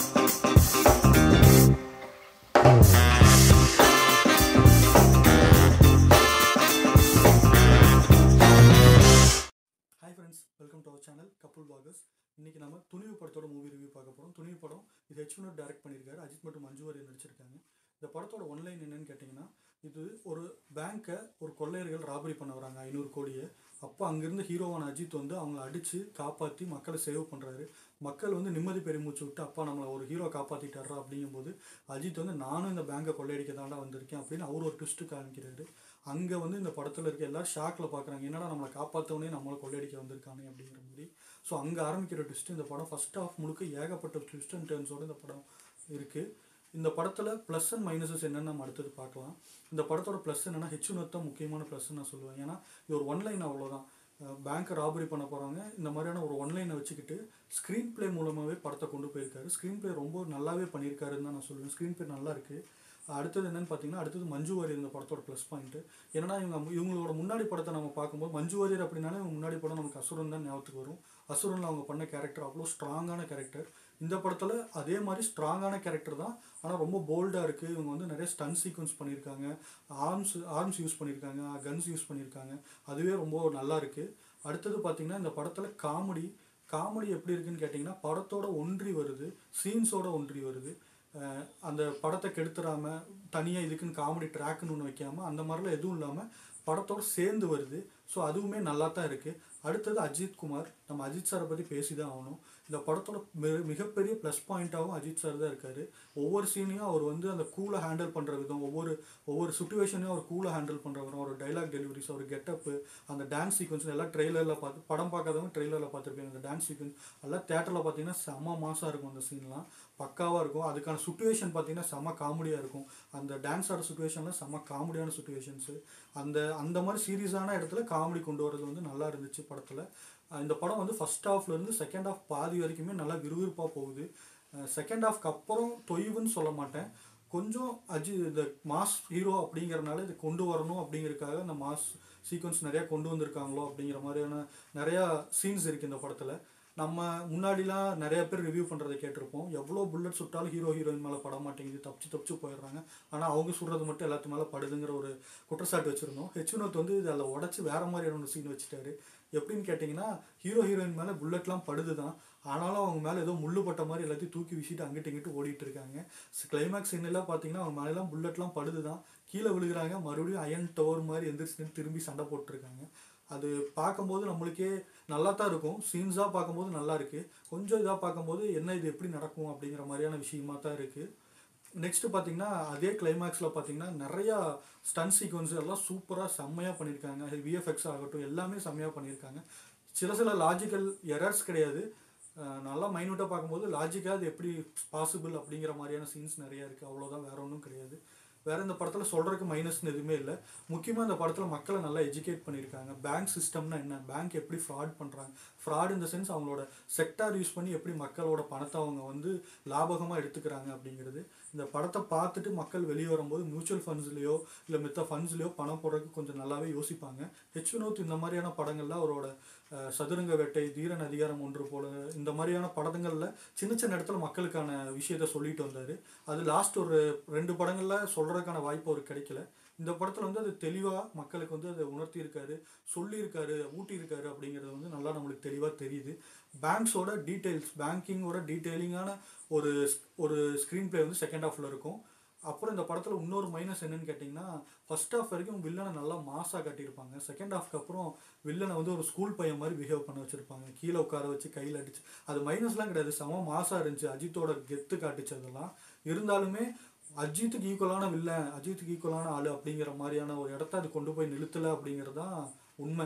hi friends welcome to our channel couple bloggers இன்னைக்கு நம்ம துணிவு படத்தோட மூவி ரிவ்யூ பார்க்க போகிறோம் துணிவு படம் இது ஹெச் வினோட் டைரக்ட் பண்ணியிருக்காரு அஜித் மற்றும் மஞ்சு வாரியர் நடிச்சிருக்காங்க இந்த படத்தோட ஒன்லைன் என்னன்னு கேட்டிங்கன்னா இது ஒரு பேங்க்கை ஒரு கொள்ளையர்கள் ராபரி பண்ண வராங்க ஐநூறு கோடியை அப்போ அங்கேருந்து ஹீரோவான அஜித் வந்து அவங்கள அடித்து காப்பாற்றி மக்களை சேவ் பண்ணுறாரு மக்கள் வந்து நிம்மதி பெருமூச்சு விட்டு அப்பா நம்மளை ஒரு ஹீரோ காப்பாற்றிட்டாரா அப்படிங்கும்போது அஜித் வந்து நானும் இந்த பேங்கை கொள்ளையடிக்க தாண்டா வந்திருக்கேன் அப்படின்னு அவர் ஒரு ட்விஸ்ட்டு காமிக்கிறாரு அங்கே வந்து இந்த படத்தில் இருக்க எல்லாரும் ஷாக்கில் பார்க்குறாங்க என்னடா நம்மளை காப்பாற்றவனே நம்மளை கொள்ளையடிக்க வந்திருக்கானே அப்படிங்கிற மாதிரி ஸோ அங்கே ஆரம்பிக்கிற ட்விஸ்ட் இந்த படம் ஃபர்ஸ்ட் ஆஃப் முழுக்க ஏகப்பட்ட ட்விஸ்ட் அண்ட் டேர்ன்ஸோட இந்த படம் இருக்குது இந்த படத்தில் ப்ளஸ் அண்ட் மைனஸஸ் என்னென்னு நம்ம அடுத்தது பார்க்கலாம் இந்த படத்தோட ப்ளஸ் என்னென்னா ஹெச் தான் முக்கியமான ப்ளஸ்ன்னு நான் சொல்லுவேன் ஏன்னா இது ஒரு ஒன்லைன் அவ்வளோதான் பேங்க்கை ராபரி பண்ண போகிறாங்க இந்த மாதிரியான ஒரு ஒன்லைனை வச்சுக்கிட்டு ஸ்க்ரீன் ப்ளே மூலமாகவே படத்தை கொண்டு போயிருக்காரு ஸ்க்ரீன் ப்ளே ரொம்ப நல்லாவே பண்ணியிருக்காருன்னு தான் நான் சொல்லுவேன் ஸ்க்ரீன் ப்ளே நல்லா இருக்குது அடுத்தது என்னன்னு பார்த்தீங்கன்னா அடுத்தது மஞ்சு வாரியர் இந்த படத்தோட ப்ளஸ் பாயிண்ட்டு ஏன்னா இவங்க இவங்களோட முன்னாடி படத்தை நம்ம பார்க்கும்போது மஞ்சு வாரியர் அப்படின்னாலே இவங்க முன்னாடி படம் நமக்கு அசுரன் தான் ஞாபகத்துக்கு வரும் அசுரனில் அவங்க பண்ண கேரக்டர் அவ்வளோ ஸ்ட்ராங்கான கேரக்டர் இந்த படத்தில் அதே மாதிரி ஸ்ட்ராங்கான கேரக்டர் தான் ஆனால் ரொம்ப போல்டாக இருக்குது இவங்க வந்து நிறைய ஸ்டன் சீக்வன்ஸ் பண்ணியிருக்காங்க ஆர்ம்ஸ் ஆர்ம்ஸ் யூஸ் பண்ணியிருக்காங்க கன்ஸ் யூஸ் பண்ணியிருக்காங்க அதுவே ரொம்ப நல்லா இருக்குது அடுத்தது பார்த்திங்கன்னா இந்த படத்தில் காமெடி காமெடி எப்படி இருக்குன்னு கேட்டிங்கன்னா படத்தோட ஒன்றி வருது சீன்ஸோட ஒன்றி வருது அஹ் அந்த படத்தை கெடுத்துடாம தனியாக இதுக்குன்னு காமெடி ட்ராக்னு ஒன்று வைக்காம அந்த மாதிரிலாம் எதுவும் இல்லாமல் படத்தோட சேர்ந்து வருது ஸோ அதுவுமே நல்லா தான் இருக்குது அடுத்தது அஜித் குமார் நம்ம அஜித் சாரை பற்றி பேசி தான் ஆகணும் இந்த படத்தோட மிக- மிகப்பெரிய ப்ளஸ் பாயிண்ட்டாகவும் அஜித் சார் தான் இருக்கார் ஒவ்வொரு சீனையும் அவர் வந்து அந்த கூலாக ஹேண்டில் பண்ணுற விதம் ஒவ்வொரு ஒவ்வொரு சுச்சுவேஷனையும் அவர் கூலாக ஹேண்டில் பண்ணுற விதம் ஒரு டைலாக் டெலிவரிஸ் ஒரு கெட்டப்பு அந்த டான்ஸ் சீக்வன்ஸ் எல்லாம் ட்ரெய்லரில் பார்த்து படம் பார்க்காதவங்க ட்ரெய்லரில் பார்த்துருப்பீங்க அந்த டான்ஸ் சீக்வன்ஸ் எல்லாம் தேட்டரில் பார்த்தீங்கன்னா செம மாசாக இருக்கும் அந்த சீன்லாம் பக்காவாக இருக்கும் அதுக்கான சுச்சுவேஷன் பார்த்தீங்கன்னா செம காமெடியாக இருக்கும் அந்த டான்ஸ் ஆடுற சுச்சுவேஷனில் செம காமெடியான சுச்சுவேஷன்ஸு அந்த அந்த மாதிரி சீரியஸான இடத்துல காமெடி கொண்டு வரது வந்து நல்லா இருந்துச்சு படத்தில் இந்த படம் வந்து ஃபஸ்ட் ஹாஃப்லேருந்து செகண்ட் ஹாஃப் பாதி வரைக்குமே நல்லா விறுவிறுப்பாக போகுது செகண்ட் ஹாஃப்க்கு அப்புறம் தொய்வுன்னு சொல்ல மாட்டேன் கொஞ்சம் அஜி இந்த மாஸ் ஹீரோ அப்படிங்கிறனால இது கொண்டு வரணும் அப்படிங்கிறதுக்காக இந்த மாஸ் சீக்வன்ஸ் நிறையா கொண்டு வந்திருக்காங்களோ அப்படிங்கிற மாதிரியான நிறையா சீன்ஸ் இருக்குது இந்த படத்தில் நம்ம முன்னாடிலாம் நிறைய பேர் ரிவ்யூ பண்ணுறதை கேட்டிருப்போம் எவ்வளோ புல்லட் சுட்டாலும் ஹீரோ ஹீரோயின் மேலே பட மாட்டேங்குது தப்பிச்சு தப்பிச்சு போயிடுறாங்க ஆனால் அவங்க சுடுறது மட்டும் எல்லாத்து மேலே படுதுங்கிற ஒரு குற்றச்சாட்டு வச்சுருந்தோம் ஹெச் வினோத் வந்து இது அதில் உடச்சி வேற மாதிரியான ஒரு சீன் வச்சுட்டாரு எப்படின்னு கேட்டிங்கன்னா ஹீரோ ஹீரோயின் மேலே புல்லட்லாம் படுது தான் ஆனாலும் அவங்க மேலே ஏதோ முள்ளு பட்ட மாதிரி எல்லாத்தையும் தூக்கி வீசிட்டு அங்கிட்டு இங்கிட்டு ஓடிட்டு இருக்காங்க கிளைமேக்ஸ் சீன்லாம் பார்த்தீங்கன்னா அவங்க மேலெல்லாம் புல்லட்லாம் படுது தான் கீழே விழுகிறாங்க மறுபடியும் அயன் டவர் மாதிரி எந்திரிச்சு நின்னு திரும்பி சண்டை போட்டுருக்காங்க அது பார்க்கும்போது நம்மளுக்கே நல்லா தான் இருக்கும் சீன்ஸாக பார்க்கும்போது நல்லா இருக்குது கொஞ்சம் இதாக பார்க்கும்போது என்ன இது எப்படி நடக்கும் அப்படிங்கிற மாதிரியான விஷயமா தான் இருக்குது நெக்ஸ்ட் பார்த்தீங்கன்னா அதே கிளைமேக்ஸில் பார்த்தீங்கன்னா நிறையா ஸ்டன் சீக்வன்ஸ் எல்லாம் சூப்பராக செம்மையாக பண்ணியிருக்காங்க விஎஃப்எக்ஸ் ஆகட்டும் எல்லாமே செம்மையாக பண்ணியிருக்காங்க சில சில லாஜிக்கல் எரர்ஸ் கிடையாது அஹ் நல்லா மைனூட்டாக பார்க்கும்போது லாஜிக்காக அது எப்படி பாசிபிள் அப்படிங்கிற மாதிரியான சீன்ஸ் நிறையா இருக்குது அவ்வளோதான் வேற ஒன்றும் கிடையாது வேற இந்த படத்தில் சொல்கிறதுக்கு மைனஸ்னு எதுவுமே இல்லை முக்கியமாக இந்த படத்தில் மக்களை நல்லா எஜுகேட் பண்ணியிருக்காங்க பேங்க் சிஸ்டம்னா என்ன பேங்க் எப்படி ஃப்ராட் பண்ணுறாங்க ஃப்ராட் இந்த சென்ஸ் அவங்களோட செக்டார் யூஸ் பண்ணி எப்படி மக்களோட பணத்தை அவங்க வந்து லாபகமாக எடுத்துக்கிறாங்க அப்படிங்கிறது இந்த படத்தை பார்த்துட்டு மக்கள் வெளியே வரும்போது மியூச்சுவல் ஃபண்ட்ஸ்லேயோ இல்லை மித்த ஃபண்ட்ஸ்லேயோ பணம் போடுறதுக்கு கொஞ்சம் நல்லாவே யோசிப்பாங்க ஹெச் வினோத் இந்த மாதிரியான படங்கள்ல அவரோட அஹ், சதுரங்க வேட்டை தீரன் அதிகாரம் ஒன்று போல இந்த மாதிரியான படங்கள்ல சின்ன சின்ன இடத்துல மக்களுக்கான விஷயத்த சொல்லிட்டு வந்தார் அது லாஸ்ட் ஒரு ரெண்டு படங்களில் சொல்கிறதுக்கான வாய்ப்பு அவருக்கு கிடைக்கல இந்த படத்தில் வந்து அது தெளிவாக மக்களுக்கு வந்து அதை உணர்த்தியிருக்காரு சொல்லியிருக்காரு ஊட்டியிருக்காரு அப்படிங்கிறது வந்து நல்லா நம்மளுக்கு தெளிவாக தெரியுது பேங்க்ஸோட டீட்டெயில்ஸ் பேங்கிங்கோட டீட்டெயிலிங்கான ஒரு ஒரு ஸ்க்ரீன் ப்ளே வந்து செகண்ட் ஹாஃபில் இருக்கும் அப்புறம் இந்த படத்தில் இன்னொரு மைனஸ் என்னன்னு கேட்டிங்கன்னா ஃபர்ஸ்ட் ஹாஃப் வரைக்கும் வில்லனை நல்லா மாசாக காட்டியிருப்பாங்க செகண்ட் ஹாஃப்க்கு அப்புறம் வில்லனை வந்து ஒரு ஸ்கூல் பையன் மாதிரி பிஹேவ் பண்ண வச்சுருப்பாங்க கீழே உட்கார வச்சு கையில் அடிச்சு அது மைனஸ்லாம் கிடையாது செம மாசாக இருந்துச்சு அஜித்தோட கெத்து காட்டுச்சு அதெல்லாம் இருந்தாலுமே அஜித்துக்கு ஈக்குவலான வில்லன் அஜித்துக்கு ஈக்குவலான ஆள் அப்படிங்கிற மாதிரியான ஒரு இடத்த அது கொண்டு போய் நிறுத்தலை அப்படிங்கிறது தான் உண்மை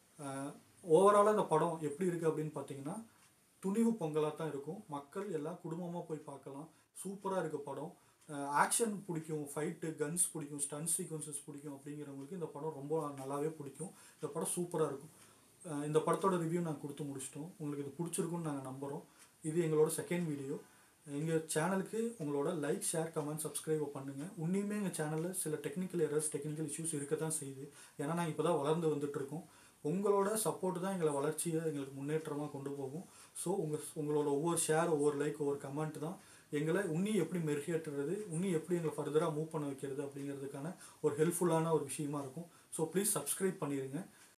ஓவராலாக இந்த படம் எப்படி இருக்குது அப்படின்னு பார்த்தீங்கன்னா துணிவு பொங்கலாக தான் இருக்கும் மக்கள் எல்லாம் குடும்பமாக போய் பார்க்கலாம் சூப்பராக இருக்க படம் ஆக்ஷன் பிடிக்கும் ஃபைட்டு கன்ஸ் பிடிக்கும் ஸ்டன் சீக்வன்சஸ் பிடிக்கும் அப்படிங்கிறவங்களுக்கு இந்த படம் ரொம்ப நல்லாவே பிடிக்கும் இந்த படம் சூப்பராக இருக்கும் அஹ் இந்த படத்தோட ரிவ்யூ நாங்கள் கொடுத்து முடிச்சிட்டோம் உங்களுக்கு இது பிடிச்சிருக்குன்னு நாங்கள் நம்புகிறோம் இது எங்களோட செகண்ட் வீடியோ எங்கள் சேனலுக்கு உங்களோட லைக் ஷேர் கமெண்ட் சப்ஸ்கிரைப் பண்ணுங்கள் உன்னியுமே எங்கள் சேனலில் சில டெக்னிக்கல் எரர்ஸ் டெக்னிக்கல் இஷ்யூஸ் இருக்க தான் செய்யுது ஏன்னா நாங்கள் இப்போ தான் வளர்ந்து வந்துட்டுருக்கோம் உங்களோட சப்போர்ட் தான் எங்களை வளர்ச்சியை எங்களுக்கு முன்னேற்றமாக கொண்டு போகும் ஸோ உங்கள் உங்களோட ஒவ்வொரு ஷேர் ஒவ்வொரு லைக் ஒவ்வொரு கமெண்ட் தான் எங்களை இன்னும் எப்படி மெருகேற்றுறது இன்னும் எப்படி எங்களை ஃபர்தராக மூவ் பண்ண வைக்கிறது அப்படிங்கிறதுக்கான ஒரு ஹெல்ப்ஃபுல்லான ஒரு விஷயமா இருக்கும் ஸோ ப்ளீஸ் சப்ஸ்கிரைப் பண்ணிடுங்க